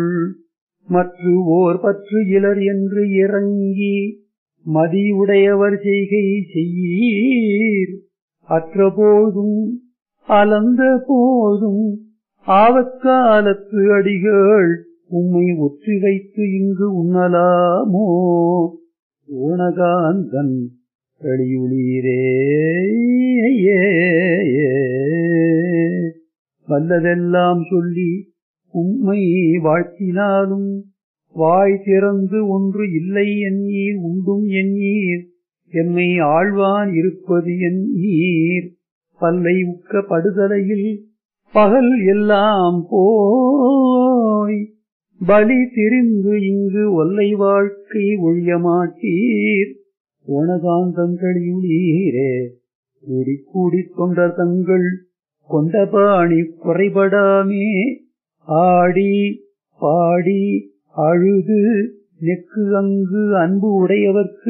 மற்று ஓர் பற்று இலர் என்று இறங்கி மதியுடையவர் செய்கை செய்யீர் அற்ற போதும் அலந்த போதும் ஆவற்காலத்து அடிகள் உம்மை ஒற்றி வைத்து இங்கு உண்ணலாமோ ஓணகாந்தன் வெளியுளீரே வல்லதெல்லாம் சொல்லி உம்மை வாழ்த்தினாலும் வாய் திறந்து ஒன்று இல்லை எண்ணீர் உண்டும் எண்ணீர் எம்மை ஆழ்வான் இருப்பது எண்ணீர் பல்லை உக்க படுதலையில் பகல் எல்லாம் போய் பலி திரிந்து இங்கு ஒல்லை வாழ்க்கை ஒழிய மாட்டீர் ஓணகாந்தங்களியுளீரே கூடி கூடிக் கொண்ட தங்கள் கொண்ட பாணி குறைபடாமே ஆடி பாடி அழுது நெக்கு அங்கு அன்பு உடையவர்க்கு